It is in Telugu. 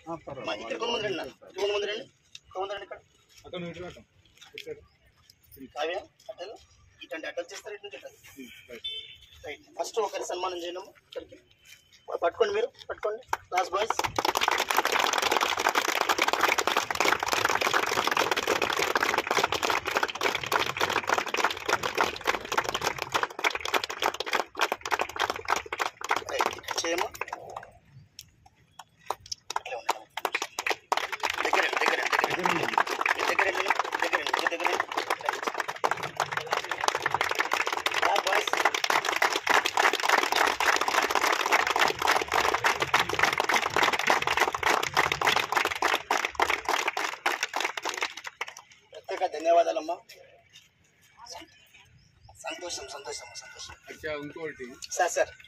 మా ఇక్కడ కొంతమంది రండి నా. ఇక్కడ కొంతమంది రండి కొంతమంది రండి ఇక్కడ అక్కడ నువ్వు ఇటు రాకు. ఇటు సైడ్. కావ్య అడ్డలు ఇటువంటి అడ్డలు చేస్తారు ఇటు నుంచి అడ్డలు రైట్ ఫస్ట్ ఒకరి సన్మానం చేయడము ఇక్కడికి పట్టుకోండి మీరు పట్టుకోండి క్లాస్ బాయ్స్ రైట్ ఇక్కడ చేయము ఇట్లా ఉండండి. దగ్గర దగ్గర దగ్గర దగ్గర దగ్గర దగ్గర దగ్గర బాయ్స్ ప్రత్యేక ధన్యవాదాలమ్మా సంతోషం సంతోషం సంతోషం అచ్చా ఇంకోటి సార్ సార్